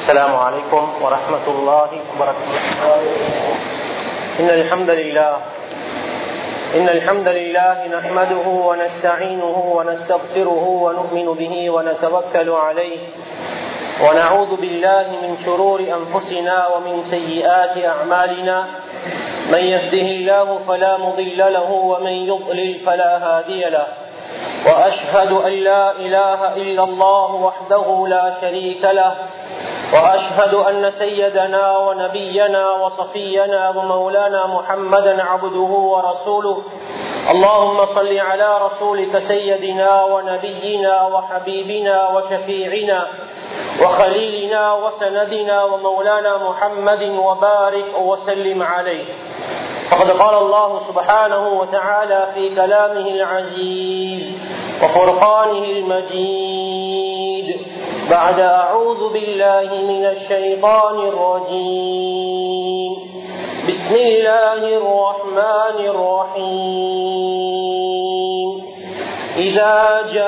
السلام عليكم ورحمة الله وبركاته إن الحمد لله إن الحمد لله نحمده ونستعينه ونستغفره ونؤمن به ونتوكل عليه ونعوذ بالله من شرور أنفسنا ومن سيئات أعمالنا من يهده الله فلا مضل له ومن يضلل فلا هادي له وأشهد أن لا إله إلا الله وحده لا شريك له وأشهد أن سيدنا ونبينا وصفينا ومولانا محمدا عبده ورسوله اللهم صل على رسولك سيدنا ونبينا وحبيبنا وشفيعنا وخليلنا وسندنا ومولانا محمد وبارك وسلم عليه فقد قال الله سبحانه وتعالى في كلامه العزيز وفرقانه المجيد بعد أعوذ بالله من الشيطان الرجيم بسم الله الرحمن الرحيم إذا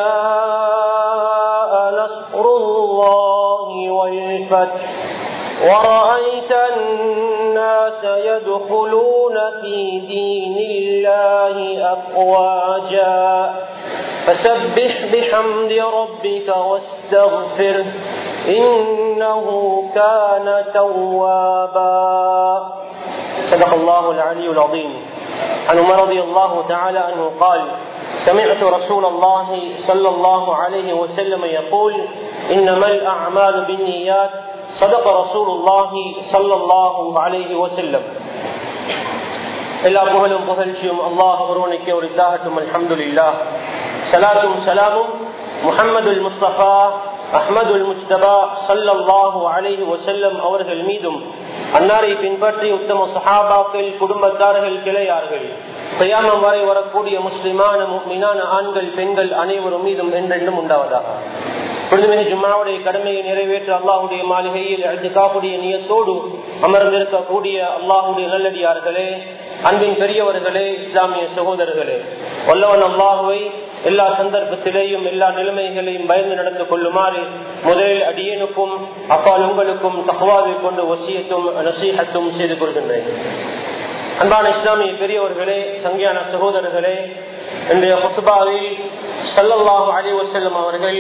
جاء نصر الله والفتح ورأيت الناس يدخلون في دين الله أفواجا فسبح بحمد ربك واستغفره إنه كان توابا صدق الله العلي العظيم عن عمر رضي الله تعالى عنه قال سمعت رسول الله صلى الله عليه وسلم يقول إنما الأعمال بالنيات صدق رسول الله صلى الله عليه وسلم எல்லா புகழும் புகழ்ச்சியும் அல்லாஹ் ஒருவனுக்கு ஒரு தாகட்டும் அல்ஹம்துலில்லா சலாத்தும் சலாமும் முஹம்மதுல் முஸ்தபா அஹ்மதுல் முஸ்தபா சல்லல்லாஹு அலைஹி வசல்லம் அவர்கள் மீதும் அன்னாரை பின்பற்றி உத்தம சஹாபாக்கள் குடும்பத்தார்கள் கிளையார்கள் பிரயாணம் வரை வரக்கூடிய முஸ்லிமான மீனான ஆண்கள் பெண்கள் அனைவரும் மீதும் என்றென்றும் உண்டாவதாக பொழுதுமிகு ஜும்மாவுடைய கடமையை நிறைவேற்ற அல்லாஹுடைய மாளிகையில் அழுதுக்காவுடைய நியத்தோடு அமர்ந்திருக்கக்கூடிய அல்லாஹுடைய நல்லடியார்களே அன்பின் பெரியவர்களே இஸ்லாமிய சகோதரர்களே வல்லவன் அல்லாஹுவை எல்லா சந்தர்ப்பத்திலேயும் எல்லா நிலைமைகளையும் பயந்து நடந்து கொள்ளுமாறு முதலில் அடியனுக்கும் அப்பால் உங்களுக்கும் தகவாவை கொண்டு ஒசியத்தும் நசீகத்தும் செய்து கொள்கின்றேன் அன்பான இஸ்லாமிய பெரியவர்களே சங்கியான சகோதரர்களே இன்றைய ஹுசுபாவில் சல்லல்லாஹு அலி வசல்லம் அவர்கள்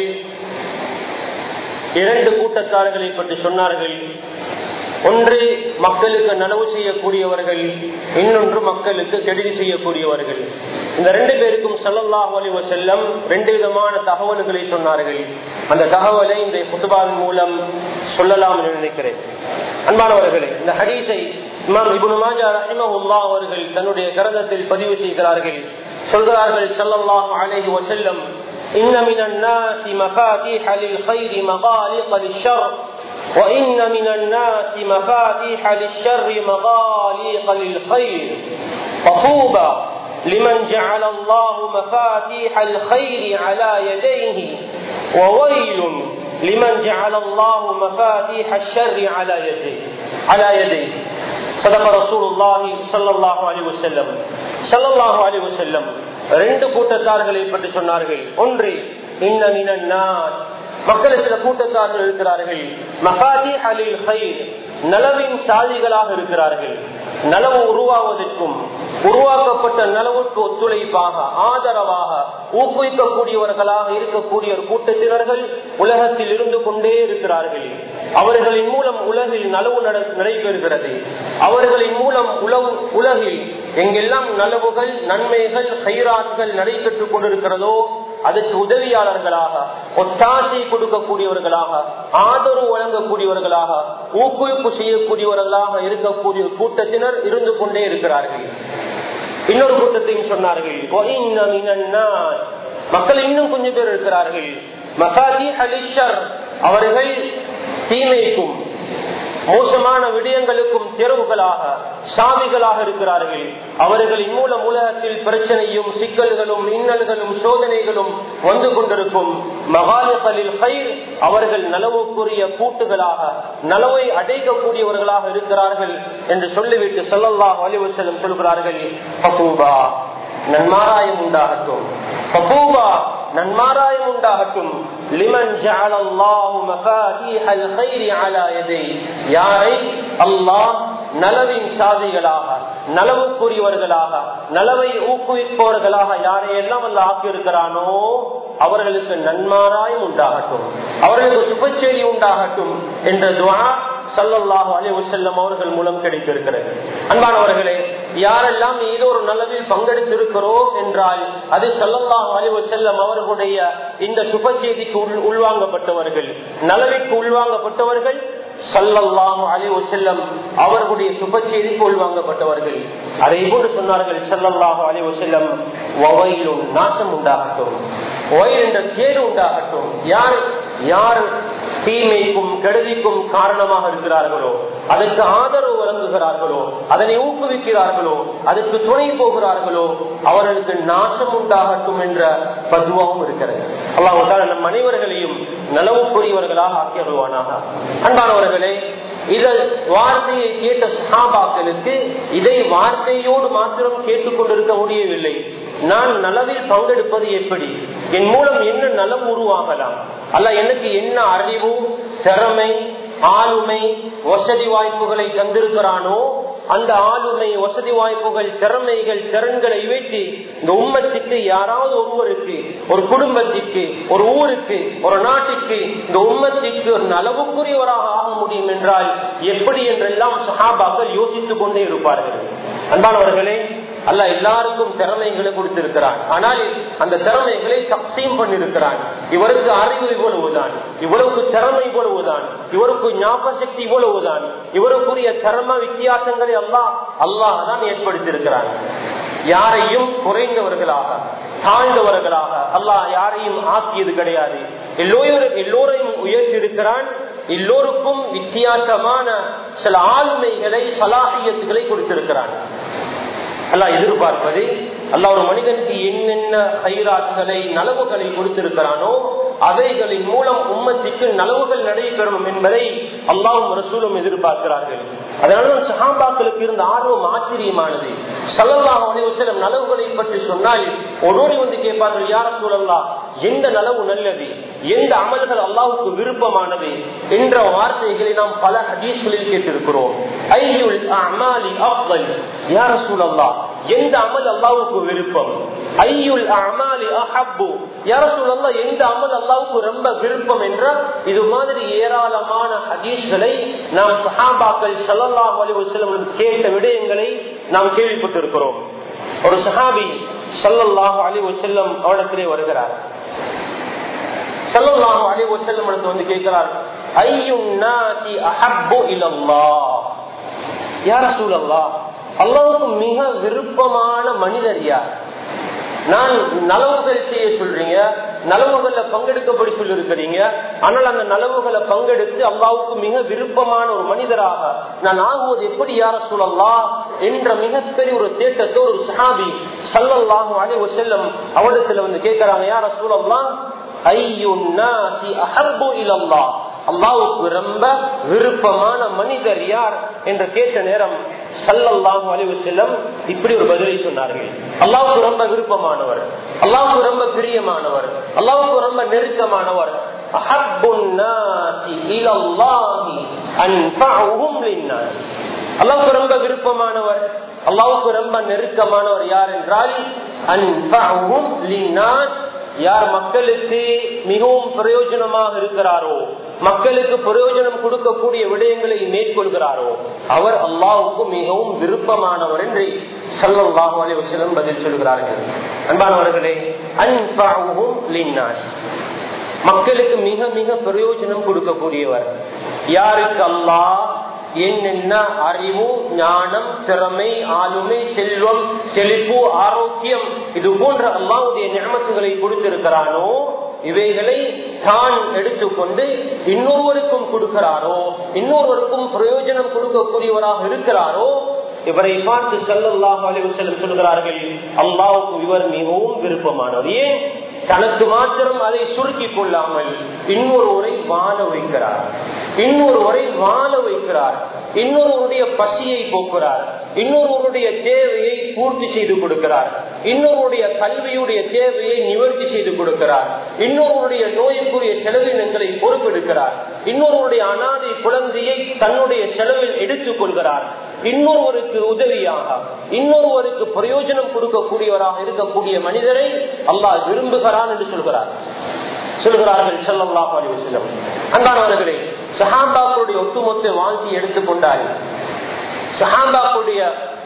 இரண்டு கூட்டத்தார்களை பற்றி சொன்னார்கள் ஒன்று மக்களுக்கு நனவு செய்யக்கூடியவர்கள் இன்னொன்று மக்களுக்கு கெடுதி செய்யக்கூடியவர்கள் இந்த ரெண்டு பேருக்கும் சல்லல்லாஹ் அலி வசல்லம் ரெண்டு விதமான தகவல்களை சொன்னார்கள் அந்த தகவலை இந்த புத்துபாவின் மூலம் சொல்லலாம் என்று நினைக்கிறேன் அன்பானவர்களே இந்த ஹரீஸை இமாம் இபுன் மாஜா ரஹிமஹுல்லா அவர்கள் தன்னுடைய கிரந்தத்தில் பதிவு செய்கிறார்கள் சொல்கிறார்கள் சல்லல்லாஹ் அலைஹி வசல்லம் إن من الناس مفاتيح للخير مغالق للشر وإن من الناس مفاتيح للشر مغاليق للخير فطوبى لمن جعل الله مفاتيح الخير على يديه وويل لمن جعل الله مفاتيح الشر على يديه على يديه صدق رسول الله صلى الله عليه وسلم صلى الله عليه وسلم ரெண்டு கூட்டத்தார்களை பற்றி சொன்னார்கள் ஒன்று இன்னமின மக்கள் சில கூட்டத்தார்கள் இருக்கிறார்கள் மகாதி அலில் ஹைர் நலவின் சாதிகளாக இருக்கிறார்கள் நலவு உருவாவதற்கும் உருவாக்கப்பட்ட நலவுக்கு ஒத்துழைப்பாக ஆதரவாக ஊக்குவிக்கக்கூடியவர்களாக இருக்கக்கூடிய ஒரு கூட்டத்தினர்கள் உலகத்தில் இருந்து கொண்டே இருக்கிறார்கள் அவர்களின் மூலம் உலகில் நலவு நடைபெறுகிறது அவர்களின் மூலம் உலகு உலகில் எங்கெல்லாம் நலவுகள் நன்மைகள் கைராட்கள் நடைபெற்றுக் கொண்டிருக்கிறதோ அதற்கு உதவியாளர்களாக ஒத்தாசை கொடுக்கக்கூடியவர்களாக ஆதரவு வழங்கக்கூடியவர்களாக ஊக்குவிப்பு செய்யக்கூடியவர்களாக இருக்கக்கூடிய கூட்டத்தினர் இருந்து கொண்டே இருக்கிறார்கள் இன்னொரு கூட்டத்தையும் சொன்னார்கள் மக்கள் இன்னும் கொஞ்சம் பேர் இருக்கிறார்கள் மசாதி அலிஷர் அவர்கள் தீமைக்கும் மோசமான விடயங்களுக்கும் தெருவுகளாக சாமிகளாக இருக்கிறார்கள் அவர்களின் மூலம் உலகத்தில் பிரச்சனையும் சிக்கல்களும் இன்னல்களும் சோதனைகளும் வந்து கொண்டிருக்கும் மகாலகளில் கயிர் அவர்கள் நலவுக்குரிய கூட்டுகளாக நலவை அடைக்கக்கூடியவர்களாக இருக்கிறார்கள் என்று சொல்லிவிட்டு சொல்லல்லாஹ் அலிவு செல்லும் சொல்கிறார்கள் பகூபா நன்மாராயம் உண்டாகட்டும் பகூபா நன்மாராயம் உண்டாகட்டும் லிமன் ஜஅலல்லாஹு மஃபாதீஹல் கைரி அலா யதை யாரை அல்லாஹ் நலவின் சாதிகளாக நலவுக்குரியவர்களாக நலவை ஊக்குவிப்பவர்களாக யாரையெல்லாம் அல்ல ஆக்கியிருக்கிறானோ அவர்களுக்கு நன்மாராயம் உண்டாகட்டும் அவர்களுக்கு சுபச்செய்தி உண்டாகட்டும் என்ற துவா சல்லல்லாஹு அலி வசல்லம் அவர்கள் மூலம் கிடைத்திருக்கிறது அன்பானவர்களே யாரெல்லாம் ஏதோ ஒரு நலவில் பங்கெடுத்திருக்கிறோம் என்றால் அது சல்லல்லாஹு அலி வசல்லம் அவர்களுடைய இந்த சுப செய்திக்கு உள் உள்வாங்கப்பட்டவர்கள் நலவிற்கு உள்வாங்கப்பட்டவர்கள் சல்லல்லாஹு அலி வசல்லம் அவர்களுடைய சுப செய்திக்கு உள்வாங்கப்பட்டவர்கள் அதை போன்று சொன்னார்கள் சல்லல்லாஹு அலி வசல்லம் வவையிலும் நாசம் உண்டாகட்டும் வயல் என்ற கேடு உண்டாகட்டும் யார் யார் தீமைக்கும் கெடுதிக்கும் காரணமாக இருக்கிறார்களோ அதற்கு ஆதரவு வழங்குகிறார்களோ அதனை ஊக்குவிக்கிறார்களோ அதற்கு துணை போகிறார்களோ அவர்களுக்கு நாசம் உண்டாகட்டும் என்ற பதுவாவும் இருக்கிறது அல்லாஹால நம் அனைவர்களையும் நலவுக்குரியவர்களாக ஆக்கி வருவானாக அன்பானவர்களே இத வார்த்தையை கேட்ட சஹாபாக்களுக்கு இதை வார்த்தையோடு மாத்திரம் கேட்டுக்கொண்டிருக்க முடியவில்லை நான் நலவில் பங்கெடுப்பது எப்படி என் மூலம் என்ன நலம் உருவாகலாம் அல்ல எனக்கு என்ன அறிவு திறமை ஆளுமை வசதி வாய்ப்புகளை தந்திருக்கிறானோ அந்த ஆளுமை வசதி வாய்ப்புகள் திறமைகள் திறன்களை வைத்து இந்த உம்மத்துக்கு யாராவது ஒருவருக்கு ஒரு குடும்பத்திற்கு ஒரு ஊருக்கு ஒரு நாட்டிற்கு இந்த உம்மத்திற்கு ஒரு நலவுக்குரியவராக ஆக முடியும் என்றால் எப்படி என்றெல்லாம் சஹாபாக்கள் யோசித்துக் கொண்டே இருப்பார்கள் அன்பானவர்களே அல்ல எல்லாருக்கும் திறமைகளை கொடுத்திருக்கிறான் ஆனால் அந்த திறமைகளை தப்சியம் பண்ணிருக்கிறான் இவருக்கு அறிவு இவ்வளவுதான் இவருக்கு திறமை இவ்வளவுதான் இவருக்கு ஞாபக சக்தி இவ்வளவுதான் இவருக்குரிய திறம வித்தியாசங்களை அல்லாஹ் அல்லாஹ் தான் ஏற்படுத்தியிருக்கிறான் யாரையும் குறைந்தவர்களாக தாழ்ந்தவர்களாக அல்லாஹ் யாரையும் ஆக்கியது கிடையாது எல்லோரும் எல்லோரையும் உயர்த்தியிருக்கிறான் எல்லோருக்கும் வித்தியாசமான சில ஆளுமைகளை சலாகியத்துகளை கொடுத்திருக்கிறான் அல்லாஹ் எதிர்பார்ப்பது அல்லாஹ் ஒரு மனிதனுக்கு என்னென்ன கைராட்களை நலவுகளை கொடுத்திருக்கிறானோ அவைகளின் மூலம் உம்மத்திற்கு நலவுகள் நடைபெறணும் என்பதை அல்லாவும் ரசூலும் எதிர்பார்க்கிறார்கள் அதனால்தான் சஹாபாக்களுக்கு இருந்த ஆர்வம் ஆச்சரியமானது சல்லல்லாஹ் அலைவசலம் நலவுகளை பற்றி சொன்னால் ஒருவரை வந்து கேட்பார்கள் யார சூழல்லா எந்த நலவு நல்லது எந்த அமல்கள் அல்லாவுக்கு விருப்பமானது என்ற வார்த்தைகளை நாம் பல ஹதீஸ்களில் கேட்டிருக்கிறோம் ஐயுல் அமாலி அஃபல் யார சூழல்லா எந்த அமல் அல்லாவுக்கு விருப்பம் ஐயுல் அமாலி அஹப்பு யார சூழல்லா எந்த அமல் அல்லாவுக்கு ரொம்ப விருப்பம் என்றால் இது மாதிரி ஏராளமான ஹதீஸ்களை நாம் சஹாபாக்கள் சல்லாஹ் அலி வசலம் கேட்ட விடயங்களை நாம் கேள்விப்பட்டிருக்கிறோம் ஒரு சஹாபி சல்லல்லாஹு அலி வசல்லம் அவரிடத்திலே வருகிறார் சல்லல்லாஹு அலி வசல்லம் வந்து கேட்கிறார் ஐயும் நாசி அஹப்பு இலல்லாஹ் யார சூழல்லா அல்லாவுக்கு மிக விருப்பமான மனிதர் யார் நான் நலவுகள் செய்ய சொல்றீங்க நலவுகள்ல பங்கெடுக்கப்படி சொல்லிருக்கிறீங்க ஆனால் அந்த நலவுகளை பங்கெடுத்து அல்லாவுக்கு மிக விருப்பமான ஒரு மனிதராக நான் ஆகுவது எப்படி யார சொல்லலாம் என்ற மிகப்பெரிய ஒரு தேட்டத்தை ஒரு சஹாபி சல்லல்லாஹு அலைஹி வஸல்லம் அவரிடத்துல வந்து கேட்கிறாங்க யார சொல்லலாம் ஐயோ நாசி அஹர்பு இலல்லாஹ் அல்லாவுக்கு ரொம்ப விருப்பமான மனிதர் யார் என்று கேட்ட நேரம் சல்லல்லாஹு அலைவு செல்லம் இப்படி ஒரு பதிலை சொன்னார்கள் அல்லாவுக்கு ரொம்ப விருப்பமானவர் அல்லாவுக்கு ரொம்ப பிரியமானவர் அல்லாவுக்கு ரொம்ப நெருக்கமானவர் அல்லாவுக்கு ரொம்ப விருப்பமானவர் அல்லாவுக்கு ரொம்ப நெருக்கமானவர் யார் என்றால் அன்பும் யார் மக்களுக்கு மிகவும் பிரயோஜனமாக இருக்கிறாரோ மக்களுக்கு பிரயோஜனம் கொடுக்கக்கூடிய விடயங்களை மேற்கொள்கிறாரோ அவர் அல்லாவுக்கு மிகவும் விருப்பமானவர் என்று சல்லாஹூ அலி வசலம் பதில் சொல்கிறார்கள் அன்பானவர்களே அன்பாவும் மக்களுக்கு மிக மிக பிரயோஜனம் கொடுக்கக்கூடியவர் யாருக்கு அல்லாஹ் என்னென்ன அறிவு ஞானம் திறமை ஆளுமை செல்வம் செழிப்பு ஆரோக்கியம் இது போன்ற அல்லாவுடைய நியமத்துகளை கொடுத்திருக்கிறானோ இவைகளை தான் எடுத்துக்கொண்டு இன்னொருவருக்கும் கொடுக்கிறாரோ இன்னொருவருக்கும் பிரயோஜனம் கொடுக்கக்கூடியவராக இருக்கிறாரோ இவரை பார்த்து செல்லல்லாஹ் அலைவசல்லம் சொல்கிறார்கள் அல்லாவுக்கு இவர் மிகவும் விருப்பமானவர் ஏன் தனக்கு மாத்திரம் அதை சுருக்கிக் கொள்ளாமல் இன்னொருவரை வாழ வைக்கிறார் இன்னொருவரை வாழ வைக்கிறார் இன்னொருவருடைய பசியை போக்குறார் இன்னொருவருடைய தேவையை பூர்த்தி செய்து கொடுக்கிறார் இன்னொருடைய கல்வியுடைய தேவையை நிவர்த்தி செய்து கொடுக்கிறார் இன்னொருவருடைய நோய்க்குரிய செலவினங்களை பொறுப்பெடுக்கிறார் இன்னொருவருடைய அனாதை குழந்தையை தன்னுடைய செலவில் எடுத்துக் கொள்கிறார் இன்னொருவருக்கு உதவியாக இன்னொருவருக்கு பிரயோஜனம் கொடுக்கக்கூடியவராக இருக்கக்கூடிய மனிதரை அல்லாஹ் விரும்புகிறான் என்று சொல்கிறார் சொல்கிறார்கள் செல்லல்லாஹ் அலிவசலம் அன்பானவர்களே சஹாபாக்களுடைய ஒட்டுமொத்த வாழ்க்கை எடுத்துக்கொண்டால் சஹாபாக்களுடைய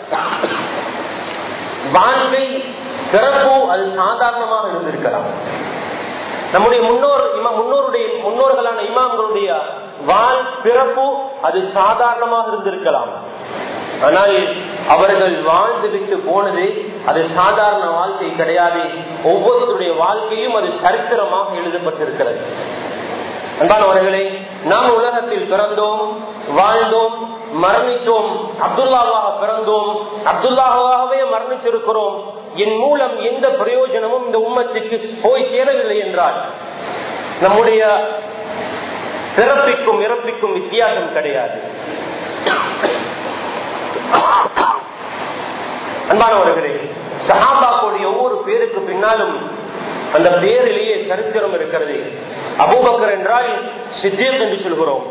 வாழ்க்கை பிறப்பு அது சாதாரணமாக இருந்திருக்கலாம் நம்முடைய முன்னோர் முன்னோருடைய முன்னோர்களான இமாம்களுடைய வாழ் பிறப்பு அது சாதாரணமாக இருந்திருக்கலாம் ஆனால் அவர்கள் வாழ்ந்து விட்டு போனது அது சாதாரண வாழ்க்கை கிடையாது ஒவ்வொருத்தருடைய வாழ்க்கையும் அது சரித்திரமாக எழுதப்பட்டிருக்கிறது அன்பானவர்களே நாம் உலகத்தில் பிறந்தோம் வாழ்ந்தோம் மரணித்தோம் அப்துல்லாவாக பிறந்தோம் அப்துல்லாவாகவே மரணித்திருக்கிறோம் என் மூலம் எந்த பிரயோஜனமும் இந்த உம்மத்துக்கு போய் சேரவில்லை என்றால் நம்முடைய பிறப்பிக்கும் இறப்பிக்கும் வித்தியாசம் கிடையாது அன்பானவர்களே சஹாபாக்குடைய ஒவ்வொரு பேருக்கு பின்னாலும் அந்த பேரிலேயே சரித்திரம் இருக்கிறது அபூபக்கர் என்றால் சித்தீக் என்று சொல்கிறோம்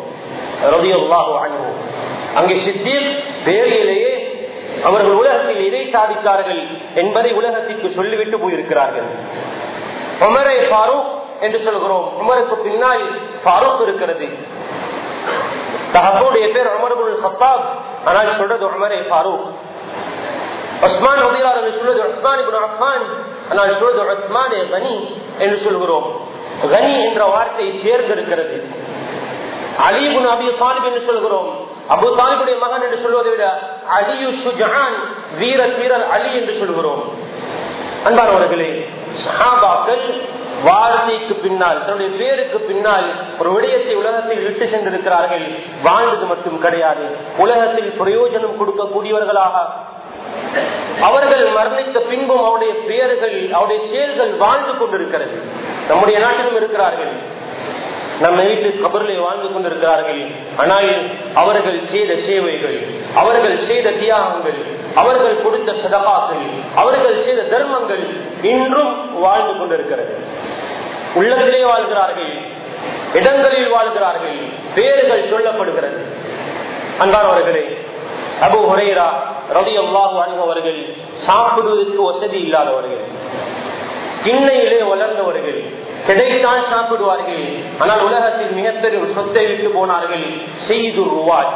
அங்கே சித்தீக் பேரிலேயே அவர்கள் உலகத்தில் எதை சாதித்தார்கள் என்பதை உலகத்திற்கு சொல்லிவிட்டு போயிருக்கிறார்கள் உமரே ஃபாரூக் என்று சொல்கிறோம் உமருக்கு பின்னால் ஃபாரூக் இருக்கிறது தகப்பனுடைய பேர் உமர் சத்தாப் ஆனால் சொல்றது உமரே ஃபாரூக் உஸ்மான் ரதியார் என்று சொல்வது உஸ்மான் இப்னு அஃபான் ஆனால் சொல்வது உஸ்மான் கனி என்று சொல்கிறோம் கனி என்ற வார்த்தை சேர்ந்திருக்கிறது அலிபுன் அபி தாலிப் என்று சொல்கிறோம் அபு தாலிபுடைய மகன் என்று சொல்வதை விட அலியு சுஜான் வீரர் வீரர் அலி என்று சொல்கிறோம் அன்பானவர்களே சஹாபாக்கள் வாழ்க்கைக்கு பின்னால் தன்னுடைய பேருக்கு பின்னால் ஒரு விடயத்தை உலகத்தில் விட்டு சென்றிருக்கிறார்கள் வாழ்ந்தது மட்டும் கிடையாது உலகத்தில் பிரயோஜனம் கொடுக்கக்கூடியவர்களாக அவர்கள் மரணித்த பின்பும் அவருடைய பெயர்கள் அவருடைய செயல்கள் வாழ்ந்து கொண்டிருக்கிறது நம்முடைய நாட்டிலும் இருக்கிறார்கள் நம்ம வீட்டு கபரிலே வாழ்ந்து கொண்டிருக்கிறார்கள் ஆனால் அவர்கள் செய்த சேவைகள் அவர்கள் செய்த தியாகங்கள் அவர்கள் கொடுத்த சதகாக்கள் அவர்கள் செய்த தர்மங்கள் இன்றும் வாழ்ந்து கொண்டிருக்கிறது உள்ளத்திலே வாழ்கிறார்கள் இடங்களில் வாழ்கிறார்கள் பேர்கள் சொல்லப்படுகிறது அன்பானவர்களே அபு ஹுரேரா ரவி அல்லாஹு அணுகவர்கள் சாப்பிடுவதற்கு வசதி இல்லாதவர்கள் திண்ணையிலே வளர்ந்தவர்கள் கிடைத்தால் சாப்பிடுவார்கள் ஆனால் உலகத்தில் மிகப்பெரிய சொத்தை விட்டு போனார்கள் செய்து ருவாஜ்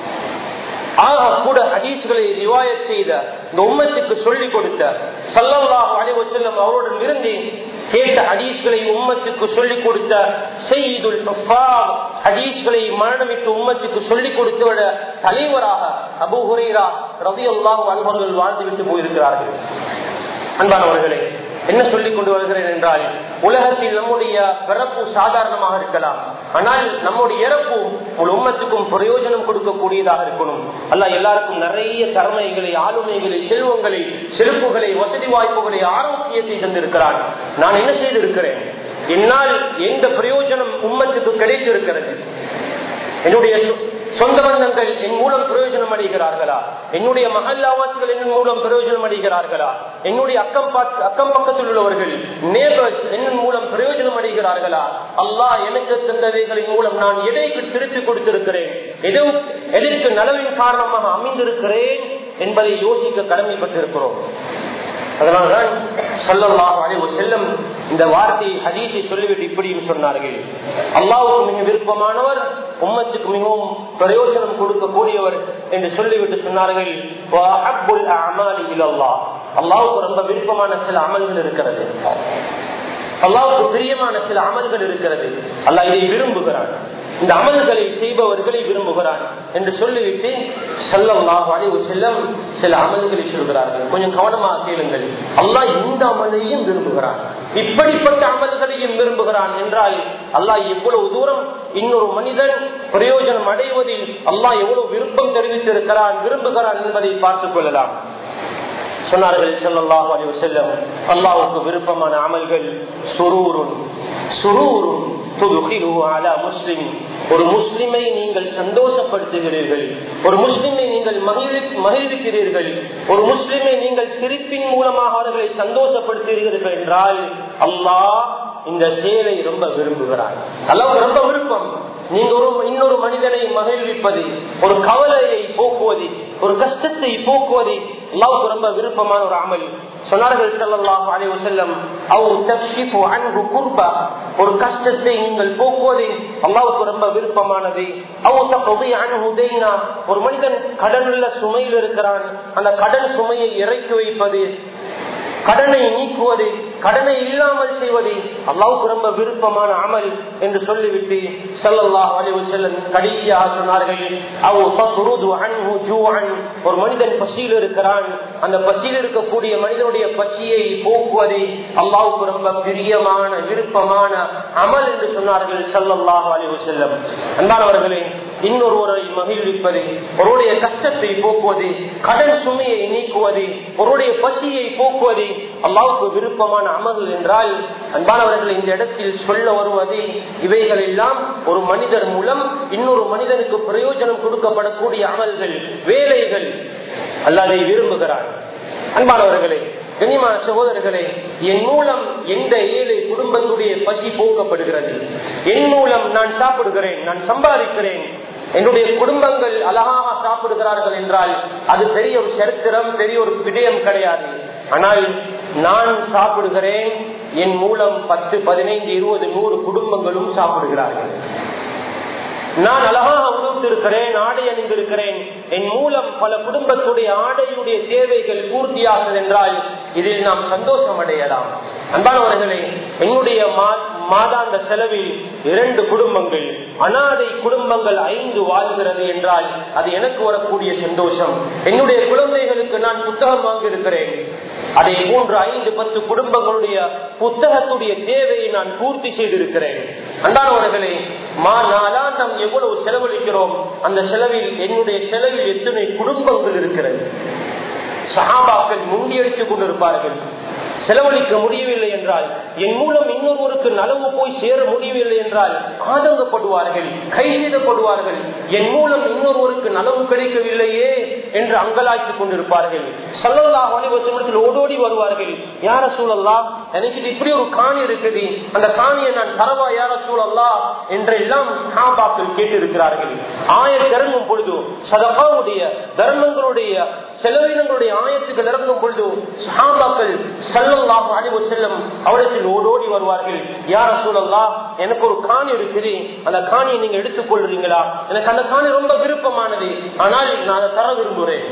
ஆக கூட ஹதீஸ்களை ரிவாய செய்த இந்த உம்மத்துக்கு சொல்லிக் கொடுத்த சல்லல்லாஹு அலைஹி வஸல்லம் அவருடன் இருந்து கேட்ட ஹதீஸ்களை உம்மத்துக்கு சொல்லிக் கொடுத்த செய்துல் ஹதீஸ்களை மரணமிட்டு உம்மத்துக்கு சொல்லிக் கொடுத்தவட தலைவராக அபு ஹுரைரா ரதியல்லாஹு அன்பர்கள் வாழ்ந்துவிட்டு போயிருக்கிறார்கள் அன்பானவர்களே என்ன சொல்லிக் கொண்டு வருகிறேன் என்றால் உலகத்தில் நம்முடைய பிறப்பு சாதாரணமாக இருக்கலாம் ஆனால் நம்முடைய இறப்பு ஒரு உம்மத்துக்கும் பிரயோஜனம் கொடுக்கக்கூடியதாக இருக்கணும் அல்ல எல்லாருக்கும் நிறைய தரமைகளை ஆளுமைகளை செல்வங்களை செருப்புகளை வசதி வாய்ப்புகளை ஆரோக்கியத்தை தந்திருக்கிறான் நான் என்ன செய்திருக்கிறேன் என்னால் எந்த பிரயோஜனம் உம்மத்துக்கு கிடைத்திருக்கிறது என்னுடைய சொந்த பந்தங்கள் என் மூலம் பிரயோஜனம் அடைகிறார்களா என்னுடைய மகல்லாவாசிகள் என் மூலம் பிரயோஜனம் அடைகிறார்களா என்னுடைய அக்கம் அக்கம் பக்கத்தில் உள்ளவர்கள் நேபர்ஸ் என் மூலம் பிரயோஜனம் அடைகிறார்களா அல்லாஹ் எனக்கு தந்தவைகளின் மூலம் நான் எதைக்கு திருப்பி கொடுத்திருக்கிறேன் எதுவும் எதற்கு நலவின் காரணமாக அமைந்திருக்கிறேன் என்பதை யோசிக்க கடமைப்பட்டிருக்கிறோம் அதனால்தான் சொல்லலாம் அனைவர் செல்லம் இந்த வார்த்தை ஹதீஸை சொல்லிவிட்டு இப்படியும் சொன்னார்கள் அல்லாவுக்கு மிக விருப்பமானவர் உம்மத்துக்கு மிகவும் பிரயோஜனம் கொடுக்கக்கூடியவர் என்று சொல்லிவிட்டு சொன்னார்கள் அல்லாவுக்கு ரொம்ப விருப்பமான சில அமல்கள் இருக்கிறது அல்லாவுக்கு பிரியமான சில அமல்கள் இருக்கிறது அல்லாஹ் இதை விரும்புகிறான் இந்த அமல்களை செய்பவர்களை விரும்புகிறான் என்று சொல்லிவிட்டு செல்லல்லாஹ் அழிவு செல்லம் சில அமல்களை சொல்கிறார்கள் கொஞ்சம் கவனமாக கேளுங்கள் அல்லாஹ் இந்த அமலையும் விரும்புகிறான் இப்படிப்பட்ட அமல்களையும் விரும்புகிறான் என்றால் அல்லாஹ் எவ்வளவு தூரம் இன்னொரு மனிதன் பிரயோஜனம் அடைவதில் அல்லாஹ் எவ்வளவு விருப்பம் தெரிவித்திருக்கிறான் விரும்புகிறான் என்பதை பார்த்துக் கொள்ளலாம் சொன்னார்கள் செல்லல்லாஹு அலைஹி வஸல்லம் அல்லாஹ்வுக்கு விருப்பமான அமல்கள் சுரூருன் சுரூருன் துதுகிலுஹு அலா முஸ்லிம் ஒரு முஸ்லிமை நீங்கள் சந்தோஷப்படுத்துகிறீர்கள் ஒரு முஸ்லிமை நீங்கள் மகிழ்- மகிழ்விக்கிறீர்கள் ஒரு முஸ்லிமை நீங்கள் சிரிப்பின் மூலமாக அவர்களை சந்தோஷப்படுத்துகிறீர்கள் என்றால் அல்லாஹ் இந்த செயலை ரொம்ப விரும்புகிறார் அல்லாஹ் ரொம்ப விருப்பம் நீங்க ஒரு இன்னொரு மனிதனை மகிழ்விப்பது ஒரு கவலையை போக்குவது ஒரு கஷ்டத்தை போக்குவது அல்லாவுக்கு ரொம்ப விருப்பமான ஒரு அமல் சொன்னார்கள் ஸல்லல்லாஹு அலைஹி வஸல்லம் அவ் தக்ஷிஃபு அன்ஹு குர்பா ஒரு கஷ்டத்தை நீங்கள் போக்குவது அல்லாவுக்கு ரொம்ப விருப்பமானது அவ் தக்தி அன்ஹு தைனா ஒரு மனிதன் கடனுள்ள சுமையில் இருக்கிறான் அந்த கடன் சுமையை இறக்கி வைப்பது கடனை நீக்குவது கடனை இல்லாமல் செய்வது அல்லாவுக்கு ரொம்ப விருப்பமான அமல் என்று சொல்லிவிட்டு ஸல்லல்லாஹு அலைஹி வஸல்லம் கடைசியாக சொன்னார்கள் அவ் தத்ருது அன்ஹு ஜூஅன் ஒரு மனிதன் பசியில் இருக்கிறான் அந்த பசியில் இருக்கக்கூடிய மனிதனுடைய பசியை போக்குவது அல்லாவுக்கு ரொம்ப பிரியமான விருப்பமான அமல் என்று சொன்னார்கள் ஸல்லல்லாஹு அலைஹி வஸல்லம் அன்பானவர்களே இன்னொருவரை மகிழ்விப்பது ஒருவருடைய கஷ்டத்தை போக்குவது கடன் சுமையை நீக்குவது ஒருவருடைய பசியை போக்குவது அல்லாவுக்கு விருப்பமான அமல்கள் என்றால் அன்பானவர்கள் இந்த இடத்தில் சொல்ல வருவது இவைகள் எல்லாம் ஒரு மனிதர் மூலம் இன்னொரு மனிதனுக்கு பிரயோஜனம் கொடுக்கப்படக்கூடிய அமல்கள் வேலைகள் அல்லாதை விரும்புகிறார் அன்பானவர்களே கனிமான சகோதரர்களே என் மூலம் எந்த ஏழை குடும்பத்துடைய பசி போக்கப்படுகிறது என் மூலம் நான் சாப்பிடுகிறேன் நான் சம்பாதிக்கிறேன் என்னுடைய குடும்பங்கள் அழகாக சாப்பிடுகிறார்கள் என்றால் அது பெரிய ஒரு சரித்திரம் பெரிய ஒரு விடயம் கிடையாது ஆனால் நான் சாப்பிடுகிறேன் என் மூலம் பத்து பதினைந்து இருபது நூறு குடும்பங்களும் சாப்பிடுகிறார்கள் நான் அழகாக உடுத்திருக்கிறேன் ஆடை அணிந்திருக்கிறேன் என் மூலம் பல குடும்பத்துடைய ஆடையுடைய தேவைகள் பூர்த்தியாகிறது என்றால் இதில் நாம் சந்தோஷம் அடையலாம் அன்பானவர்களே என்னுடைய மா- மாதாந்த செலவில் இரண்டு குடும்பங்கள் அனாதை குடும்பங்கள் ஐந்து வாழ்கிறது என்றால் அது எனக்கு வரக்கூடிய சந்தோஷம் என்னுடைய குழந்தைகளுக்கு நான் புத்தகம் வாங்கியிருக்கிறேன் அதை போன்று ஐந்து பத்து குடும்பங்களுடைய புத்தகத்துடைய தேவையை நான் பூர்த்தி செய்திருக்கிறேன் அன்பானவர்களே மா நாளாந்தம் எவ்வளவு செலவழிக்கிறோம் அந்த செலவில் என்னுடைய செலவில் எத்தனை குடும்பங்கள் இருக்கிறது சஹாபாக்கள் முண்டியடித்துக் கொண்டிருப்பார்கள் செலவழிக்க முடியவில்லை என்றால் என் மூலம் இன்னொருவருக்கு நலவு போய் சேர முடியவில்லை என்றால் ஆதங்கப்படுவார்கள் கைதிடப்படுவார்கள் என் மூலம் இன்னொருவருக்கு நலவு கிடைக்கவில்லையே என்று அங்கலாய்த்துக் கொண்டிருப்பார்கள் சல்லல்லா வலிவசமத்தில் ஓடோடி வருவார்கள் யார சூழல்லா எனக்கு இப்படி ஒரு காணி இருக்குது அந்த காணியை நான் தரவா யார சூழல்லா என்றெல்லாம் சாபாக்கள் கேட்டிருக்கிறார்கள் ஆயர் இறங்கும் பொழுது சதகாவுடைய தர்மங்களுடைய செலவினங்களுடைய ஆயத்துக்கள் இறங்கும் பொழுது சாபாக்கள் சல்லல்லாஹு அலைஹி செல்லும் அவரிடத்தில் ஓடோடி வருவார்கள் யார சூழல்லா எனக்கு ஒரு காணி இருக்குது அந்த காணியை நீங்க எடுத்துக் கொள்றீங்களா எனக்கு அந்த காணி ரொம்ப விருப்பமானது ஆனால் நான் அதை தர விரும்புகிறேன்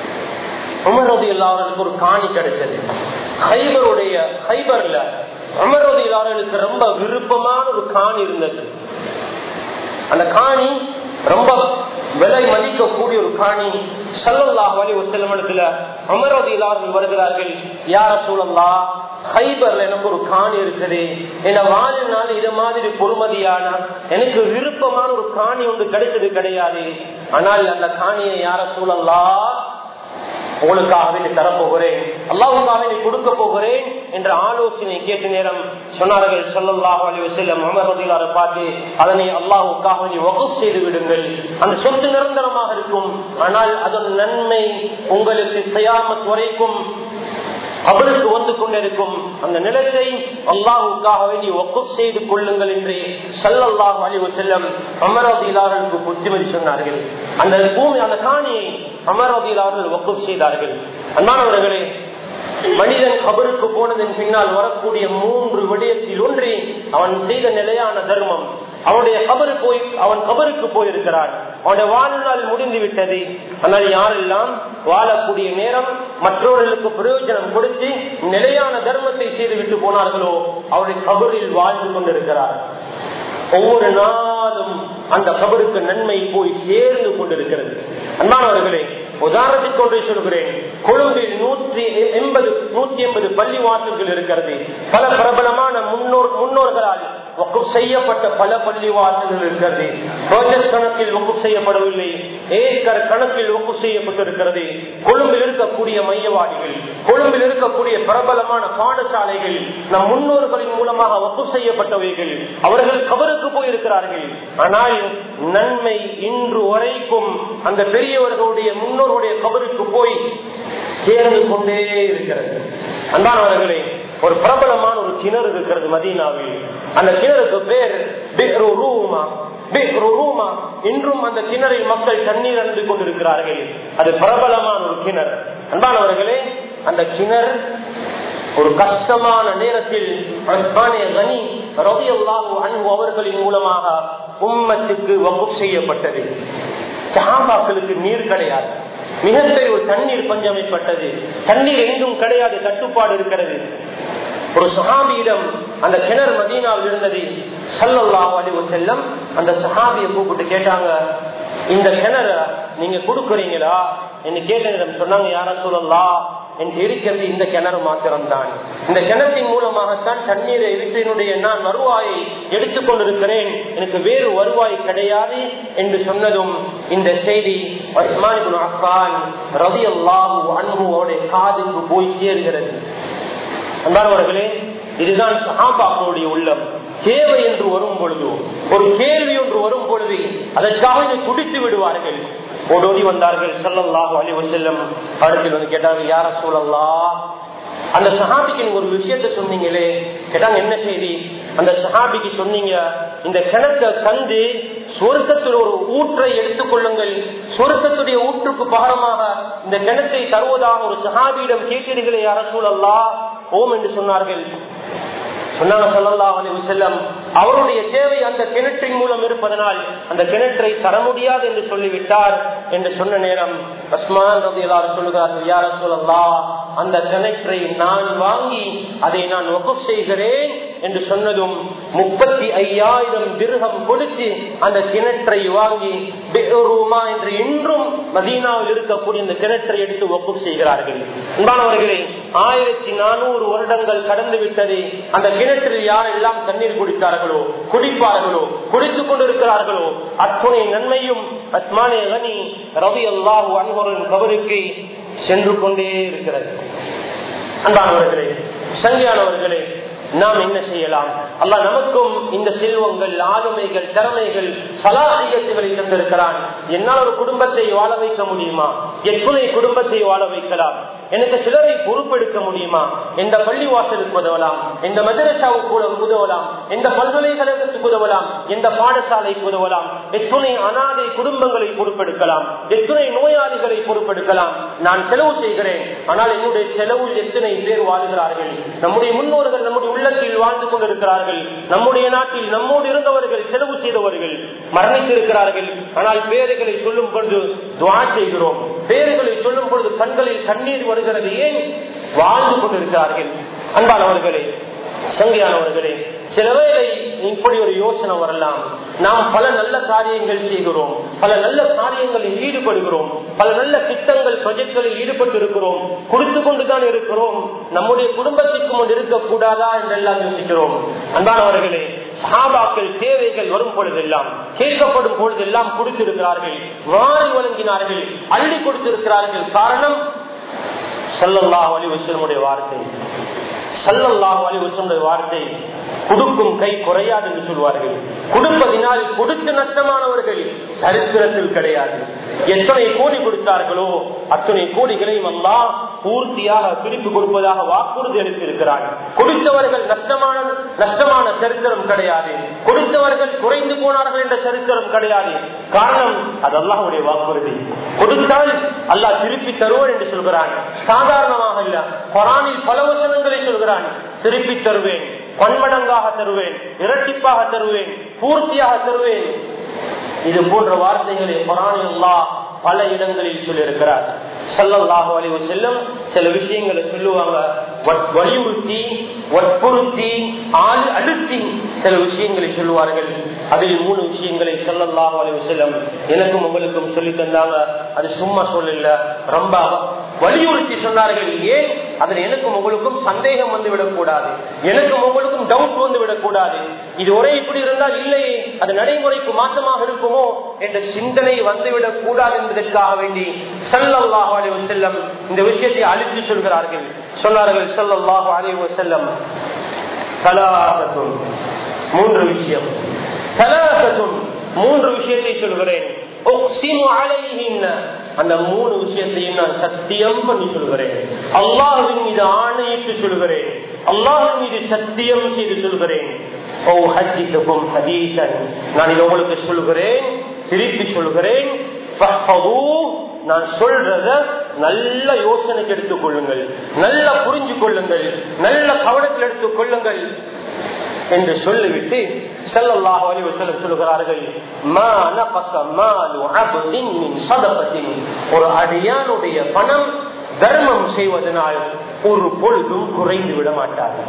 உமரது எல்லாருக்கு ஒரு காணி கிடைச்சது ஹைபருடைய ஹைபர்ல உமரது எல்லாருக்கு ரொம்ப விருப்பமான ஒரு காணி இருந்தது அந்த காணி ரொம்ப விலை மதிக்கக்கூடிய ஒரு காணி சல்லல்லாஹ் வலி ஒரு செல்லமனத்துல அமரது எல்லாரும் வருகிறார்கள் யார சூழல்லா ஹைபர்ல எனக்கு ஒரு காணி இருக்குது என்ன வாழ்நாள் இது மாதிரி பொறுமதியான எனக்கு விருப்பமான ஒரு காணி ஒன்று கிடைச்சது கிடையாது ஆனால் அந்த காணியை யார சூழல்லா உங்களுக்காக வேண்டி தரப்போகிறேன் அல்லாவுக்காக வேண்டி கொடுக்க போகிறேன் என்ற ஆலோசனை கேட்ட நேரம் சொன்னார்கள் சொல்லல்லாஹ் அலிவசல்லம் அமர்வதிலாரை பார்த்து அதனை அல்லாஹுக்காக வேண்டி வகுப்பு செய்து விடுங்கள் அந்த சொத்து நிரந்தரமாக இருக்கும் ஆனால் அதன் நன்மை உங்களுக்கு செய்யாமத் வரைக்கும் அவருக்கு வந்து கொண்டிருக்கும் அந்த நிலத்தை அல்லாஹுக்காக வேண்டி ஒக்குப் செய்து கொள்ளுங்கள் என்று சல்லல்லாஹு அழிவு செல்லம் அமரதியிலாளர்களுக்கு புத்திமதி சொன்னார்கள் அந்த பூமி அந்த காணியை அமரதியிலாளர்கள் ஒக்குப் செய்தார்கள் அன்பானவர்களே மனிதன் கபருக்கு போனதன் பின்னால் வரக்கூடிய மூன்று விடயத்தில் ஒன்றி அவன் செய்த நிலையான தர்மம் அவனுடைய கபரு போய் அவன் கபருக்கு போயிருக்கிறான் அவனுடைய வாழ்நாள் முடிந்து விட்டது ஆனால் யாரெல்லாம் வாழக்கூடிய நேரம் மற்றவர்களுக்கு பிரயோஜனம் கொடுத்து நிலையான தர்மத்தை செய்து விட்டு போனார்களோ அவருடைய கபரில் வாழ்ந்து கொண்டிருக்கிறார் ஒவ்வொரு நாளும் அந்த கபருக்கு நன்மை போய் சேர்ந்து கொண்டிருக்கிறது அன்பானவர்களே உதாரணத்துக்கு ஒன்றை சொல்கிறேன் கொழும்பில் நூற்றி எண்பது நூற்றி எண்பது பள்ளி வாசல்கள் இருக்கிறது பல பிரபலமான முன்னோர் முன்னோர்களால் வக்குப் செய்யப்பட்ட பல பள்ளி வாசல்கள் இருக்கிறது ப்ராஜெக்ட் கணக்கில் வக்குப் செய்யப்படவில்லை ஏக்கர் கணக்கில் வக்குப் செய்யப்பட்டிருக்கிறது கொழும்பில் இருக்கக்கூடிய மையவாடிகள் கொழும்பில் இருக்கக்கூடிய பிரபலமான பாடசாலைகள் நம் முன்னோர்களின் மூலமாக வக்குப் செய்யப்பட்டவைகள் அவர்கள் கபருக்கு போயிருக்கிறார்கள் ஆனால் நன்மை இன்று வரைக்கும் அந்த பெரியவர்களுடைய முன்னோருடைய கபருக்கு போய் சேர்ந்து கொண்டே இருக்கிறது அன்பானவர்களே ஒரு பிரபலமான ஒரு கிணறு இருக்கிறது மதீனாவில் அந்த கிணறுக்கு பேர் பிஹ்ரு ரூமா பிஹ்ரு ரூமா இன்றும் அந்த கிணறில் மக்கள் தண்ணீர் அணிந்து கொண்டிருக்கிறார்கள் அது பிரபலமான ஒரு கிணறு அன்பானவர்களே அந்த கிணறு ஒரு கஷ்டமான நேரத்தில் அவர்களின் மூலமாக உம்மத்துக்கு வகுப்பு செய்யப்பட்டது சஹாபாக்களுக்கு நீர் கிடையாது மிகப்பெரிய ஒரு தண்ணீர் பஞ்சம் ஏற்பட்டது தண்ணீர் எங்கும் கிடையாது தட்டுப்பாடு இருக்கிறது ஒரு சஹாபியிடம் அந்த கிணறு மதீனாவில் இருந்தது சல்லல்லா அலிவு செல்லம் அந்த சஹாபியை கூப்பிட்டு கேட்டாங்க இந்த கிணற நீங்க கொடுக்குறீங்களா என்று கேட்டதிடம் சொன்னாங்க யார சொல்லலாம் என்று இருக்கிறது இந்த கிணறு மாத்திரம்தான் இந்த கிணற்றின் மூலமாகத்தான் தண்ணீரை விட்டினுடைய நான் வருவாயை எடுத்துக் கொண்டிருக்கிறேன் எனக்கு வேறு வருவாய் கிடையாது என்று சொன்னதும் இந்த செய்தி அஃபான் ரவி அல்லாஹு அன்புவோடைய காதுக்கு போய் சேர்கிறது அன்பானவர்களே இதுதான் சஹாபாக்களுடைய உள்ளம் தேவை என்று வரும் பொழுது ஒரு கேள்வி ஒன்று வரும் பொழுது அதற்காக இதை குடித்து விடுவார்கள் ஓடோடி வந்தார்கள் சல்லல்லாஹு அலி வசல்லம் அவர்கள் வந்து கேட்டாங்க யார சூழல்லா அந்த சஹாபிக்கு நீங்க ஒரு விஷயத்த சொன்னீங்களே கேட்டாங்க என்ன செய்தி அந்த சஹாபிக்கு சொன்னீங்க இந்த கிணத்தை கண்டு சொருக்கத்தில் ஒரு ஊற்றை எடுத்துக் கொள்ளுங்கள் சொருக்கத்துடைய ஊற்றுக்கு பகரமாக இந்த கிணத்தை தருவதாக ஒரு சஹாபியிடம் கேட்டீர்களே யார சூழல்லா ஓம் என்று சொன்னார்கள் சொன்னாங்க சல்லல்லா அலி செல்லம் அவருடைய தேவை அந்த கிணற்றின் மூலம் இருப்பதனால் அந்த கிணற்றை தர முடியாது என்று சொல்லிவிட்டார் என்று சொன்ன நேரம் அஸ்மான் ரவி எல்லாரும் சொல்லுகிறார்கள் யார சொல்லல்லா அந்த கிணற்றை நான் வாங்கி அதை நான் வகுப்பு செய்கிறேன் என்று சொன்னதும் முப்பத்தி ஐயாயிரம் திருகம் கொடுத்து அந்த கிணற்றை வாங்கி பெருமா என்று இன்றும் மதீனாவில் இருக்கக்கூடிய இந்த கிணற்றை எடுத்து வகுப்பு செய்கிறார்கள் அன்பானவர்களே ஆயிரத்தி நானூறு வருடங்கள் கடந்து விட்டது அந்த கிணற்றில் யாரெல்லாம் தண்ணீர் குடித்தார்களோ குடிப்பார்களோ குடித்துக் கொண்டிருக்கிறார்களோ அத்துணை நன்மையும் அஸ்மானே கனி ரவி அல்லாஹு அன்பரின் கபருக்கு சென்று கொண்டே இருக்கிறது அன்பானவர்களே சங்கியானவர்களே நாம் என்ன செய்யலாம் அல்ல நமக்கும் இந்த செல்வங்கள் ஆளுமைகள் திறமைகள் சலாசியத்துகளை தந்திருக்கிறான் என்னால் ஒரு குடும்பத்தை வாழ வைக்க முடியுமா எத்துணை குடும்பத்தை வாழ வைக்கலாம் எனக்கு சிலரை பொறுப்பெடுக்க முடியுமா எந்த பள்ளி வாசலுக்கு உதவலாம் எந்த மதரசாவுக்கு உதவலாம் எந்த பல்கலைக்கழகத்துக்கு உதவலாம் எந்த பாடசாலைக்கு உதவலாம் எத்துணை அனாதை குடும்பங்களை பொறுப்பெடுக்கலாம் எத்துணை நோயாளிகளை பொறுப்பெடுக்கலாம் நான் செலவு செய்கிறேன் ஆனால் என்னுடைய செலவில் எத்தனை பேர் வாழ்கிறார்கள் நம்முடைய முன்னோர்கள் நம்முடைய உள்ளத்தில் வாழ்ந்து கொண்டிருக்கிறார்கள் நம்முடைய நாட்டில் நம்மோடு இருந்தவர்கள் செலவு செய்தவர்கள் மரணித்திருக்கிறார்கள் ஆனால் பேறுகளை சொல்லும் பொழுது துவா செய்கிறோம் பேறுகளை சொல்லும் பொழுது கண்களில் கண்ணீர் வருகிறது ஏன் வாழ்ந்து கொண்டிருக்கிறார்கள் அன்பானவர்களே சங்கையானவர்களே சில வேளை இப்படி ஒரு யோசனை வரலாம் நாம் பல நல்ல காரியங்கள் செய்கிறோம் பல நல்ல காரியங்களில் ஈடுபடுகிறோம் பல நல்ல திட்டங்கள் ப்ரொஜெக்ட்களில் ஈடுபட்டு இருக்கிறோம் கொடுத்து கொண்டுதான் இருக்கிறோம் நம்முடைய குடும்பத்திற்கு முன் இருக்கக்கூடாதா என்றெல்லாம் யோசிக்கிறோம் அன்பானவர்களே சாபாக்கள் தேவைகள் வரும் பொழுதெல்லாம் கேட்கப்படும் பொழுதெல்லாம் கொடுத்திருக்கிறார்கள் வாரி வழங்கினார்கள் அள்ளி கொடுத்திருக்கிறார்கள் காரணம் சல்லல்லாஹ் அலி வசலமுடைய வார்த்தை சல்லல்லாஹ் அலி வசலமுடைய வார்த்தை கொடுக்கும் கை குறையாது என்று சொல்வார்கள் கொடுப்பதினால் கொடுத்து நஷ்டமானவர்கள் சரித்திரத்தில் கிடையாது எத்தனை கோடி கொடுத்தார்களோ அத்தனை கோடிகளையும் எல்லாம் பூர்த்தியாக திருப்பி கொடுப்பதாக வாக்குறுதி அளித்திருக்கிறார் கொடுத்தவர்கள் நஷ்டமான நஷ்டமான சரித்திரம் கிடையாது கொடுத்தவர்கள் குறைந்து போனார்கள் என்ற சரித்திரம் கிடையாது காரணம் அது அல்லாஹுடைய வாக்குறுதி கொடுத்தால் அல்லாஹ் திருப்பி தருவோம் என்று சொல்கிறான் சாதாரணமாக இல்ல குரானில் பல வசனங்களை சொல்கிறான் திருப்பி தருவேன் பன்மடங்காக தருவேன் இரட்டிப்பாக தருவேன் பூர்த்தியாக தருவேன் இது போன்ற வார்த்தைகளை குரானில்லா பல இடங்களில் சொல்லியிருக்கிறார் சல்லல்லாஹு அலைவு செல்லும் சில விஷயங்களை சொல்லுவாங்க வற்- வலியுறுத்தி வற்புறுத்தி ஆள் அழுத்தி சில விஷயங்களை சொல்லுவார்கள் அதில் மூணு விஷயங்களை சொல்லலாம் செல்லம் எனக்கும் உங்களுக்கும் சொல்லி தந்தாங்க அது சும்மா சொல்லல ரொம்ப வலியுறுத்தி சொன்னார்கள் ஏன் அதில் எனக்கும் உங்களுக்கும் சந்தேகம் வந்து விடக்கூடாது எனக்கும் உங்களுக்கும் டவுட் வந்து விடக்கூடாது இது ஒரே இப்படி இருந்தால் இல்லையே அது நடைமுறைக்கு மாற்றமாக இருக்குமோ என்ற சிந்தனை வந்துவிடக் கூடாது என்பதற்காக வேண்டி சல்லல்லாஹு அலைஹி வஸல்லம் இந்த விஷயத்தை அழித்து சொல்கிறார்கள் சொன்னார்கள் சல்லல்லாஹு அலைஹி வஸல்லம் சலாசத்துன் மூன்று விஷயம் சலாசத்துன் மூன்று விஷயத்தை சொல்கிறேன் உக்ஸிமு அலைஹின்ன. அந்த மூணு விஷயத்தையும் நான் சத்தியம் பண்ணி சொல்கிறேன் அல்லாஹ்வின் மீது ஆணையிட்டு சொல்கிறேன் அல்லாஹ்வின் மீது சத்தியம் செய்து சொல்கிறேன் ஓ ஹஜ்ஜித்துக்கும் ஹதீசன் நான் இதை உங்களுக்கு சொல்கிறேன் திருப்பி சொல்கிறேன் ஃபஹ்ஃபதூ. நான் சொல்றத நல்ல யோசனைக்கு எடுத்துக் கொள்ளுங்கள் நல்ல புரிஞ்சு கொள்ளுங்கள் நல்ல கவனத்தில் எடுத்துக் கொள்ளுங்கள் என்று சொல்லிவிட்டு ஸல்லல்லாஹு அலைஹி வஸல்லம் சொல்கிறார்கள் மா நகஸ மாலு அப்தின் மின் ஸதகத்தின் ஒரு அடியானுடைய பணம் தர்மம் செய்வதனால் ஒரு பொழுதும் குறைந்து விட மாட்டார்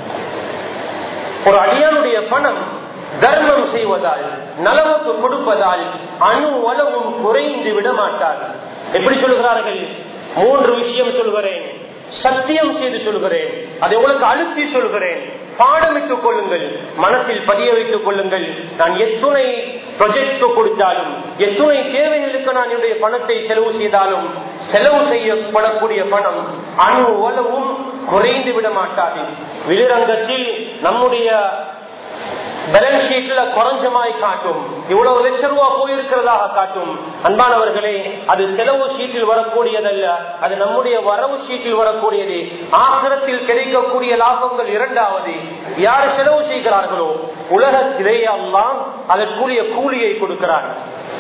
ஒரு அடியானுடைய பணம் தர்மம் செய்வதால் நலவுக்கு கொடுப்பதால் அணு அளவும் குறைந்து விட மாட்டார் எப்படி சொல்கிறார்கள் மூன்று விஷயம் சொல்கிறேன் சத்தியம் செய்து சொல்கிறேன் அதை உங்களுக்கு அழுத்தி சொல்கிறேன் பாடமிட்டுக் கொள்ளுங்கள் மனசில் பதிய வைத்துக் கொள்ளுங்கள் நான் எத்துணை ப்ரொஜெக்ட் கொடுத்தாலும் எத்துணை தேவைகளுக்கு நான் என்னுடைய பணத்தை செலவு செய்தாலும் செலவு செய்யப்படக்கூடிய பணம் அணு அளவும் குறைந்து விட மாட்டாது வெளிரங்கத்தில் நம்முடைய பேலன்ஸ் ஷீட்ல குறைஞ்சமாய் காட்டும் இவ்வளவு லட்ச ரூபா போயிருக்கிறதாக காட்டும் அன்பானவர்களே அது செலவு ஷீட்டில் வரக்கூடியதல்ல அது நம்முடைய வரவு ஷீட்டில் வரக்கூடியது ஆசிரத்தில் கிடைக்கக்கூடிய லாபங்கள் இரண்டாவது யார் செலவு செய்கிறார்களோ உலகத்திலே எல்லாம் அதற்குரிய கூலியை கொடுக்கிறார்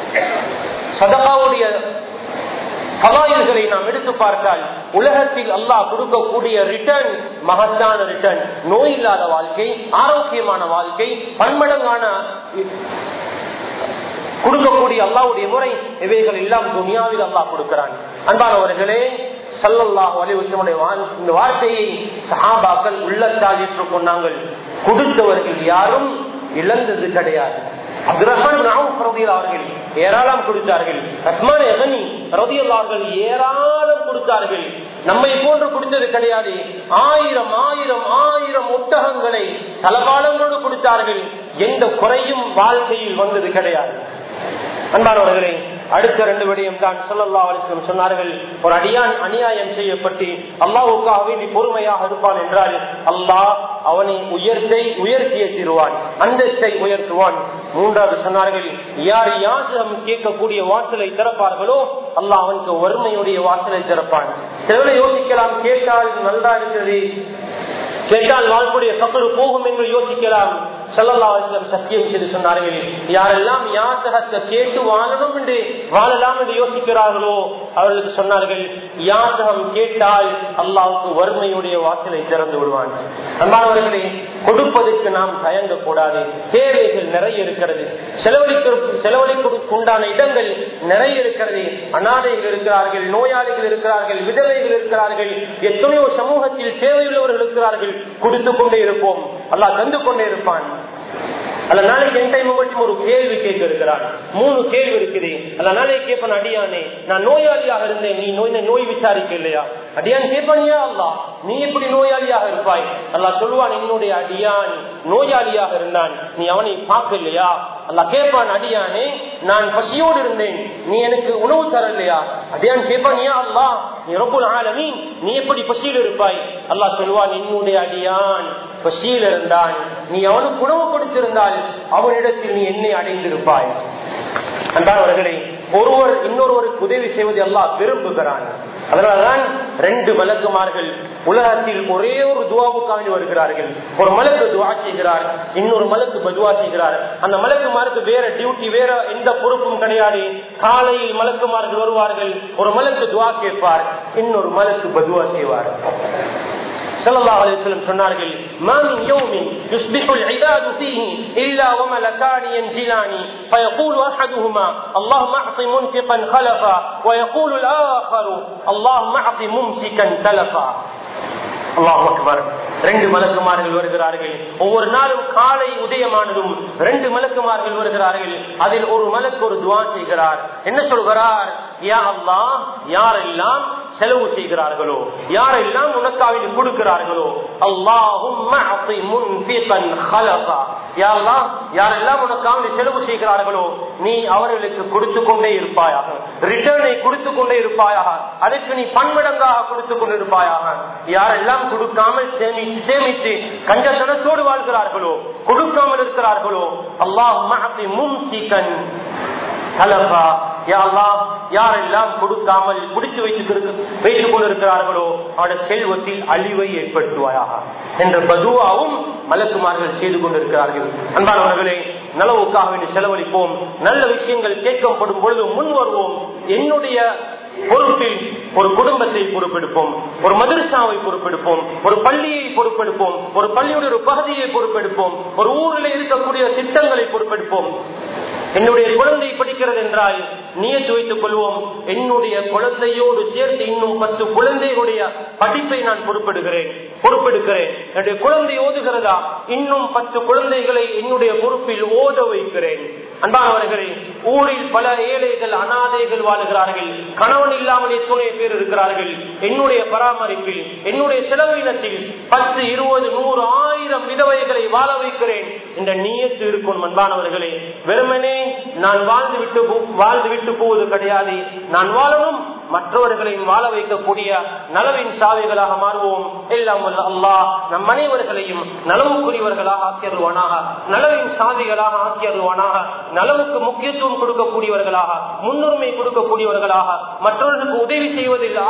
சதகாவுடைய கவாயில்களை நாம் எடுத்து பார்த்தால் உலகத்தில் அல்லாஹ் கொடுக்கக்கூடிய ரிட்டர்ன் மகத்தான ரிட்டர்ன் நோய் இல்லாத வாழ்க்கை ஆரோக்கியமான வாழ்க்கை பன்மடங்கான கொடுக்கக்கூடிய அல்லாவுடைய முறை இவைகள் எல்லாம் துனியாவில் அல்லாஹ் கொடுக்கிறான் அன்பானவர்களே சல்லல்லாஹு அலைஹி வஸல்லம் வாழ்- இந்த வார்த்தையை சஹாபாக்கள் உள்ளத்தால் ஏற்றுக்கொண்டாங்கள் கொடுத்தவர்கள் யாரும் இழந்தது கிடையாது அப்துல் ரஹ்மான் பின் அவுஃப் ரலியல்லாஹு அவர்கள் ஏராளம் கொடுத்தார்கள் ரஹ்மான் எகனி ரலியல்லாஹு அவர்கள் ஏராளம் கொடுத்தார்கள் நம்மை போன்று கொடுத்தது கிடையாது ஆயிரம் ஆயிரம் ஆயிரம் ஒட்டகங்களை தலபாலங்களோடு கொடுத்தார்கள் எந்த குறையும் வாழ்க்கையில் வந்தது கிடையாது அன்பானவர்களே அடுத்த ரெண்டு விடயம் தான் சொல்லல்லா அலிஸ்லம் சொன்னார்கள் ஒரு அடியான் அநியாயம் செய்யப்பட்டு அல்லாவுக்காகவே நீ பொறுமையாக இருப்பான் என்றால் அல்லாஹ் அவனை உயர்த்தை உயர்த்திய தீருவான் அந்தஸ்தை உயர்த்துவான் மூன்றாவது சொன்னார்கள் யார் யாசகம் கேட்கக்கூடிய வாசலை திறப்பார்களோ அல்லாஹ் அவனுக்கு வறுமையுடைய வாசலை திறப்பான் சிலரை யோசிக்கலாம் கேட்டால் நல்லா இருக்கிறது கேட்டால் வாழ்க்கைய பக்கரு போகும் என்று யோசிக்கலாம் செல்லல்லாவிடம் சத்தியம் செய்து சொன்னார்கள் யாரெல்லாம் யாசகத்தை கேட்டு வாழணும் என்று வாழலாம் என்று யோசிக்கிறார்களோ அவர்களுக்கு சொன்னார்கள் யாசகம் கேட்டால் அல்லாவுக்கு வறுமையுடைய வாசலை திறந்து விடுவான் அன்பானவர்களே கொடுப்பதற்கு நாம் தயங்க கூடாது தேவைகள் நிறைய இருக்கிறது செலவழிக்க செலவழிக்கு உண்டான இடங்கள் நிறைய இருக்கிறது அனாதைகள் இருக்கிறார்கள் நோயாளிகள் இருக்கிறார்கள் விதவைகள் இருக்கிறார்கள் எத்தனையோ சமூகத்தில் தேவையுள்ளவர்கள் இருக்கிறார்கள் கொடுத்து கொண்டே இருப்போம் அல்லாஹ் தந்து கொண்டே இருப்பான் அல்ல நாளைக்கு என் டைம் மட்டும் ஒரு கேள்வி கேட்க இருக்கிறான் மூணு கேள்வி இருக்குது அல்ல நாளைக்கு கேட்பன் அடியானே நான் நோயாளியாக இருந்தேன் நீ நோய் நோய் விசாரிக்க இல்லையா அடியான் கேட்பானியா அல்லா நீ எப்படி நோயாளியாக இருப்பாய் அல்லா சொல்லுவான் என்னுடைய அடியான் நோயாளியாக இருந்தான் நீ அவனை பார்க்க இல்லையா அல்லா கேட்பான் அடியானே நான் பசியோடு இருந்தேன் நீ எனக்கு உணவு தரலையா அடியான் கேட்பான் ஏன் அல்லா நீ ரொம்ப ஆலமீன் நீ எப்படி பசியில் இருப்பாய் அல்லாஹ் சொல்லுவான் என்னுடைய அடியான் பசியில் இருந்தான் நீ அவனுக்கு உணவு கொடுத்திருந்தால் அவனிடத்தில் நீ என்னை அடைந்திருப்பாய் அன்பானவர்களே ஒருவர் இன்னொருவருக்கு உதவி செய்வது எல்லாம் விரும்புகிறான் அதனால்தான் ரெண்டு மலக்குமார்கள் உலகத்தில் ஒரே ஒரு துவாவுக்காண்டி வருகிறார்கள் ஒரு மலக்கு துவா செய்கிறார் இன்னொரு மலக்கு பதுவா செய்கிறார் அந்த மலக்குமாருக்கு வேற டியூட்டி வேற எந்த பொறுப்பும் கிடையாது காலையில் மலக்குமார்கள் வருவார்கள் ஒரு மலக்கு துவா கேட்பார் இன்னொரு மலக்கு பதுவா செய்வார் ஸல்லல்லாஹு அலைஹி வஸல்லம் சொன்னார்கள் ما من يوم يصبح العباد فيه الا وملكان ينزلان فيقول احدهما اللهم اعط منفقا خلفا ويقول الاخر اللهم اعط ممسكا تلفا அல்லாஹ் அக்பர் ரெண்டு மலக்குமார்கள் வருகிறார்கள் ஒவ்வொரு நாளும் காலை உதயமானதும் ரெண்டு மலக்குமார்கள் வருகிறார்கள் அதில் ஒரு மலக்கு ஒரு துவா செய்கிறார் என்ன சொல்கிறார் யா அல்லாஹ் யாரெல்லாம் செலவு செய்கிறார்களோ யாரெல்லாம் உனக்காக கொடுக்கிறார்களோ அல்லாஹும் யாரெல்லாம் உனக்காக செலவு செய்கிறார்களோ நீ அவர்களுக்கு கொடுத்து கொண்டே இருப்பாயாக ரிட்டர்னை கொடுத்து கொண்டே இருப்பாயாக அதற்கு நீ பன்மடங்காக கொடுத்து கொண்டு இருப்பாயாக யாரெல்லாம் கொடுக்காமல் சேமித்து சேமித்து கஞ்சத்தனத்தோடு வாழ்கிறார்களோ கொடுக்காமல் இருக்கிறார்களோ அல்லாஹ் முன் சீக்கன் கலபா யாரெல்லாம் கொடுக்காமல் குடித்து வைத்துக் வைத்துக் கொண்டிருக்கிறார்களோ அவருடைய செல்வத்தில் அழிவை ஏற்படுத்துவாயாக என்ற பதுவாவும் மலக்குமார்கள் செய்து கொண்டிருக்கிறார்கள் அன்பானவர்களே நலவுக்காக வேண்டி செலவழிப்போம் நல்ல விஷயங்கள் கேட்கப்படும் பொழுது முன் வருவோம் என்னுடைய பொறுப்பில் ஒரு குடும்பத்தை பொறுப்பெடுப்போம் ஒரு மதரசாவை பொறுப்பெடுப்போம் ஒரு பள்ளியை பொறுப்பெடுப்போம் ஒரு பள்ளியுடைய ஒரு பகுதியை பொறுப்பெடுப்போம் ஒரு ஊரில் இருக்கக்கூடிய திட்டங்களை பொறுப்பெடுப்போம் என்னுடைய குழந்தை படிக்கிறது என்றால் நியத்து வைத்துக் கொள்வோம் என்னுடைய குழந்தையோடு சேர்த்து இன்னும் பத்து குழந்தைகளுடைய படிப்பை நான் பொறுப்பெடுக்கிறேன் பொறுப்பெடுக்கிறேன் என்னுடைய குழந்தை ஓதுகிறதா இன்னும் பத்து குழந்தைகளை என்னுடைய பொறுப்பில் ஓத வைக்கிறேன் அன்பானவர்களே ஊரில் பல ஏழைகள் அனாதைகள் வாழுகிறார்கள் கணவன் இல்லாமல் எத்தனை பேர் இருக்கிறார்கள் என்னுடைய பராமரிப்பில் என்னுடைய செலவினத்தில் பத்து இருபது நூறு ஆயிரம் விதவைகளை வாழ வைக்கிறேன் என்ற நீயத்து இருக்கும் அன்பானவர்களே வெறுமனே நான் வாழ்ந்து விட்டு வாழ்ந்து விட்டு போவது கிடையாது நான் வாழணும் மற்றவர்களையும் வாழ வைக்கக்கூடிய நலவின் சாவைகளாக மாறுவோம் எல்லாம் அல்லாஹ் நம் அனைவர்களையும் நலவுக்குரியவர்களாக ஆக்கியருவானாக நலவின் சாதிகளாக ஆக்கியருவானாக நலவுக்கு முக்கியத்துவம் கொடுக்கக்கூடியவர்களாக முன்னுரிமை கொடுக்கக்கூடியவர்களாக மற்றவர்களுக்கு உதவி செய்வதில்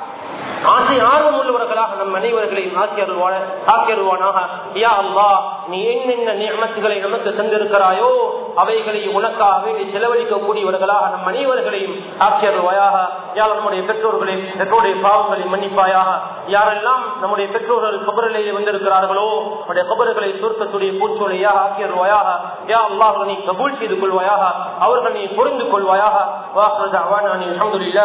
ஆசை ஆர்வம் உள்ளவர்களாக நம் அனைவர்களையும் ஆக்கியருவானாக யா அல்லா நீ என்னென்ன நியமத்துகளை நமக்கு தந்திருக்கிறாயோ அவைகளை உனக்காக வேண்டி செலவழிக்க கூடியவர்களாக நம் அனைவர்களையும் ஆக்கியருவாயாக யார் நம்முடைய பெற்றோர்களை பெற்றோருடைய பாவங்களை மன்னிப்பாயாக யாரெல்லாம் நம்முடைய பெற்றோர்கள் கபரிலேயே வந்திருக்கிறார்களோ நம்முடைய கபறுகளை சுருக்கத்துடைய பூச்சோலையாக ஆக்கியருவாயாக யா அல்லாஹ் நீ கபூல் செய்து கொள்வாயாக அவர்கள் நீ புரிந்து கொள்வாயாக வாக்குறது அவானா நீ அஹமதுல்லா